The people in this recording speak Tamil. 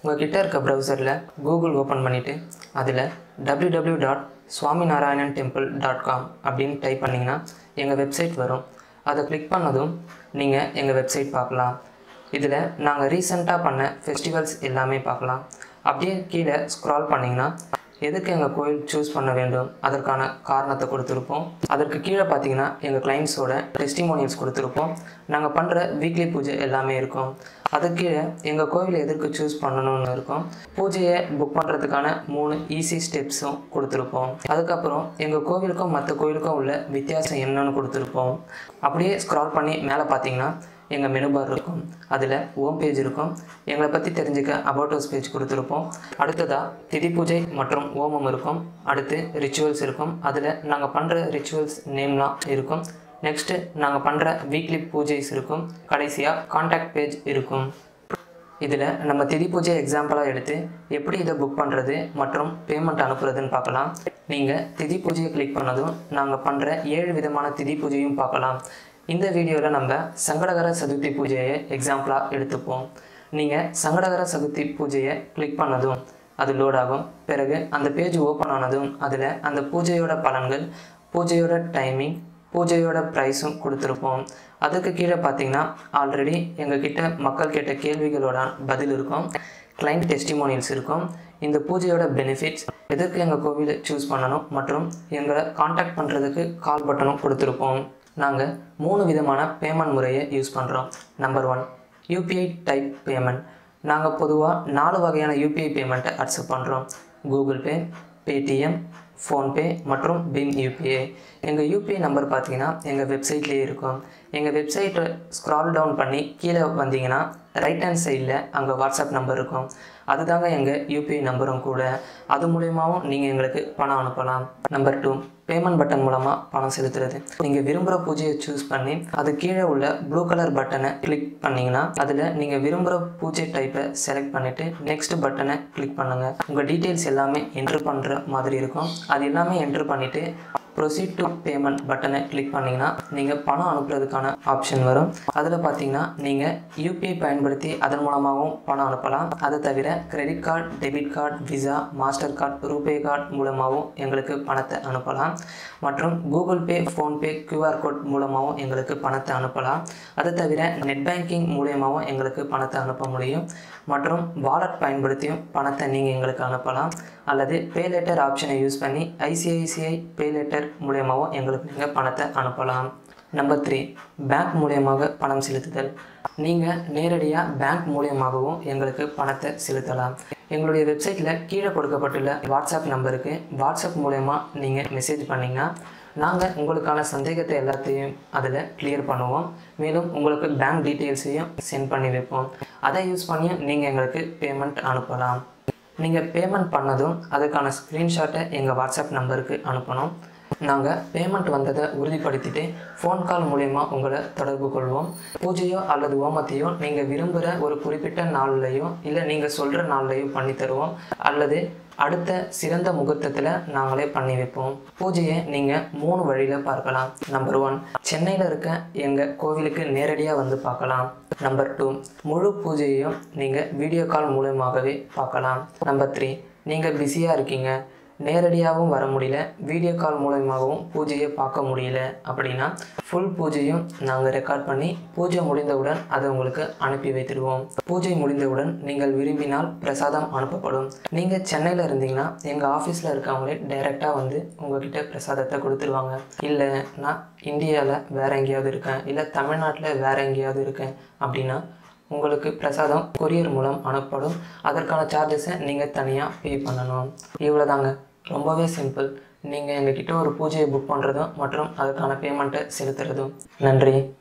உங்கள் கிட்ட இருக்க ப்ரௌசரில் கூகுள் ஓப்பன் பண்ணிவிட்டு அதில் W W dot Swami Narayanan temple dot com அப்படின்னு டைப் பண்ணிங்கன்னா எங்கள் வெப்சைட் வரும் அதை கிளிக் பண்ணதும் நீங்கள் எங்கள் வெப்சைட் பார்க்கலாம் இதில் நாங்கள் ரீசெண்டாக பண்ண ஃபெஸ்டிவல்ஸ் எல்லாமே பார்க்கலாம் அப்படியே கீழே ஸ்க்ரால் பண்ணிங்கன்னா எதுக்கு எங்கள் கோயில் சூஸ் பண்ண வேண்டும் அதற்கான காரணத்தை கொடுத்துருப்போம் அதற்கு கீழே பார்த்தீங்கன்னா எங்கள் கிளைண்ட்ஸோட டெஸ்டிமோனியல்ஸ் கொடுத்துருப்போம் நாங்கள் பண்ணுற வீக்லி பூஜை எல்லாமே இருக்கும் அதுக்கு கீழே எங்கள் கோவில் எதற்கு சூஸ் பண்ணணும்னு இருக்கும் பூஜையை புக் பண்ணுறதுக்கான மூணு ஈஸி ஸ்டெப்ஸும் கொடுத்துருப்போம் அதுக்கப்புறம் எங்கள் கோவிலுக்கும் மற்ற கோவிலுக்கும் உள்ள வித்தியாசம் என்னன்னு கொடுத்துருப்போம் அப்படியே ஸ்க்ரால் பண்ணி மேலே பார்த்தீங்கன்னா எங்கள் மெனு பார் இருக்கும் அதில் ஹோம் பேஜ் இருக்கும் எங்களை பற்றி தெரிஞ்சுக்க அபவுட்டோஸ் பேஜ் கொடுத்துருப்போம் அடுத்ததாக திதி பூஜை மற்றும் ஹோமம் இருக்கும் அடுத்து ரிச்சுவல்ஸ் இருக்கும் அதில் நாங்கள் பண்ணுற ரிச்சுவல்ஸ் நேம்லாம் இருக்கும் நெக்ஸ்ட்டு நாங்கள் பண்ணுற வீக்லி பூஜைஸ் இருக்கும் கடைசியாக காண்டாக்ட் பேஜ் இருக்கும் இதில் நம்ம திதி பூஜை எக்ஸாம்பிளாக எடுத்து எப்படி இதை புக் பண்ணுறது மற்றும் பேமெண்ட் அனுப்புறதுன்னு பார்க்கலாம் நீங்கள் திதி பூஜையை கிளிக் பண்ணதும் நாங்கள் பண்ணுற ஏழு விதமான திதி பூஜையும் பார்க்கலாம் இந்த வீடியோவில் நம்ம சங்கடகர சதுர்த்தி பூஜையை எக்ஸாம்பிளாக எடுத்துப்போம் நீங்கள் சங்கடகர சதுர்த்தி பூஜையை கிளிக் பண்ணதும் அது லோட் ஆகும் பிறகு அந்த பேஜ் ஓப்பன் ஆனதும் அதில் அந்த பூஜையோட பலன்கள் பூஜையோட டைமிங் பூஜையோட ப்ரைஸும் கொடுத்துருப்போம் அதுக்கு கீழே பார்த்தீங்கன்னா ஆல்ரெடி எங்ககிட்ட மக்கள் கேட்ட கேள்விகளோட பதில் இருக்கும் கிளைண்ட் டெஸ்டிமோனியல்ஸ் இருக்கும் இந்த பூஜையோட பெனிஃபிட்ஸ் எதுக்கு எங்கள் கோவிலை சூஸ் பண்ணணும் மற்றும் எங்களை காண்டாக்ட் பண்ணுறதுக்கு கால் பட்டனும் கொடுத்துருப்போம் நாங்கள் மூணு விதமான பேமெண்ட் முறையை யூஸ் பண்ணுறோம் number one UPI type payment நாங்கள் பொதுவாக நாலு வகையான யூபிஐ பேமெண்ட்டை அக்செப்ட் பண்ணுறோம் கூகுள் பே பேடிஎம் ஃபோன்பே மற்றும் பின் யூபிஐ எங்கள் யூபிஐ நம்பர் பார்த்தீங்கன்னா எங்கள் வெப்சைட்லேயே இருக்கும் எங்கள் வெப்சைட்டை ஸ்க்ரால் டவுன் பண்ணி கீழே வந்தீங்கன்னா ரைட் ஹேண்ட் சைடில் அங்கே வாட்ஸ்அப் நம்பர் இருக்கும் அதுதாங்க எங்கள் யூபிஐ நம்பரும் கூட அது மூலயமாவும் நீங்கள் எங்களுக்கு பணம் அனுப்பலாம் நம்பர் டூ பேமெண்ட் பட்டன் மூலமாக பணம் செலுத்துறது நீங்கள் விரும்புகிற பூஜையை சூஸ் பண்ணி அது கீழே உள்ள ப்ளூ கலர் பட்டனை கிளிக் பண்ணிங்கன்னா அதில் நீங்கள் விரும்புகிற பூஜை டைப்பை செலக்ட் பண்ணிவிட்டு நெக்ஸ்ட் பட்டனை கிளிக் பண்ணுங்கள் உங்கள் டீட்டெயில்ஸ் எல்லாமே என்ட்ரு பண்ணுற மாதிரி இருக்கும் அது எல்லாமே என்ட்ரு பண்ணிவிட்டு ப்ரொசீட் டு பேமெண்ட் பட்டனை கிளிக் பண்ணிங்கன்னா நீங்கள் பணம் அனுப்புறதுக்கான ஆப்ஷன் வரும் அதில் பார்த்தீங்கன்னா நீங்கள் யூபிஐ பயன்படுத்தி அதன் மூலமாகவும் பணம் அனுப்பலாம் அதை தவிர credit card debit card Visa master card RuPay card மூலமாகவும் எங்களுக்கு பணத்தை அனுப்பலாம் மற்றும் Google Pay PhonePe QR code மூலமாகவும் எங்களுக்கு பணத்தை அனுப்பலாம் அதை தவிர நெட் பேங்கிங் மூலியமாகவும் எங்களுக்கு பணத்தை அனுப்ப முடியும் மற்றும் வாலெட் பயன்படுத்தியும் பணத்தை நீங்கள் எங்களுக்கு அனுப்பலாம் அல்லது பே லெட்டர் ஆப்ஷனை யூஸ் பண்ணி ஐசிஐசிஐ பே லெட்டர் மூலியமாகவும் எங்களுக்கு நீங்கள் பணத்தை அனுப்பலாம் நம்பர் த்ரீ பேங்க் மூலியமாக பணம் செலுத்துதல் நீங்கள் நேரடியாக பேங்க் மூலியமாகவும் எங்களுக்கு பணத்தை செலுத்தலாம் எங்களுடைய வெப்சைட்டில் கீழே கொடுக்கப்பட்டுள்ள வாட்ஸ்அப் நம்பருக்கு வாட்ஸ்அப் மூலயமா நீங்கள் மெசேஜ் பண்ணிங்கன்னா நாங்கள் உங்களுக்கான சந்தேகத்தை எல்லாத்தையும் அதில் கிளியர் பண்ணுவோம் மேலும் உங்களுக்கு பேங்க் டீட்டெயில்ஸையும் சென்ட் பண்ணி வைப்போம் அதை யூஸ் பண்ணி நீங்கள் எங்களுக்கு பேமெண்ட் அனுப்பலாம் நீங்கள் பேமெண்ட் பண்ணதும் அதுக்கான ஸ்க்ரீன்ஷாட்டை எங்கள் வாட்ஸ்அப் நம்பருக்கு அனுப்பணும் நாங்கள் பேமெண்ட் வந்ததை உறுதிப்படுத்திட்டு ஃபோன் கால் மூலயமா உங்களை தொடர்பு கொள்வோம் பூஜையோ அல்லது ஹோமத்தையோ நீங்கள் விரும்புகிற ஒரு குறிப்பிட்ட நாள்லையோ இல்லை நீங்கள் சொல்கிற நாள்லையோ பண்ணி தருவோம் அல்லது அடுத்த சிறந்த முகூர்த்தத்தில் நாங்களே பண்ணி வைப்போம் பூஜையை நீங்கள் மூணு வழியில் பார்க்கலாம் நம்பர் ஒன் சென்னையில் இருக்க எங்கள் கோவிலுக்கு நேரடியாக வந்து பார்க்கலாம் நம்பர் டூ முழு பூஜையையும் நீங்கள் வீடியோ கால் மூலமாகவே பார்க்கலாம் நம்பர் த்ரீ நீங்கள் பிஸியாக இருக்கீங்க நேரடியாகவும் வர முடியல வீடியோ கால் மூலயமாகவும் பூஜையை பார்க்க முடியல அப்படின்னா ஃபுல் பூஜையும் நாங்கள் ரெக்கார்ட் பண்ணி பூஜை முடிந்தவுடன் அதை உங்களுக்கு அனுப்பி வைத்திடுவோம் பூஜை முடிந்தவுடன் நீங்கள் விரும்பினால் பிரசாதம் அனுப்பப்படும் நீங்கள் சென்னையில் இருந்தீங்கன்னா எங்கள் ஆஃபீஸில் இருக்கவங்களே டைரெக்டாக வந்து உங்ககிட்ட பிரசாதத்தை கொடுத்துருவாங்க இல்லை நான் இந்தியாவில் வேற எங்கேயாவது இருக்கேன் இல்லை தமிழ்நாட்டில் வேற எங்கேயாவது இருக்கேன் அப்படின்னா உங்களுக்கு பிரசாதம் கொரியர் மூலம் அனுப்பப்படும் அதற்கான சார்ஜஸை நீங்கள் தனியாக பே பண்ணணும் இவ்வளோதாங்க ரொம்பவே சிம்பிள் நீங்கள் எங்ககிட்ட ஒரு பூஜையை புக் பண்ணுறதும் மற்றும் அதுக்கான பேமெண்ட்டை செலுத்துறதும் நன்றி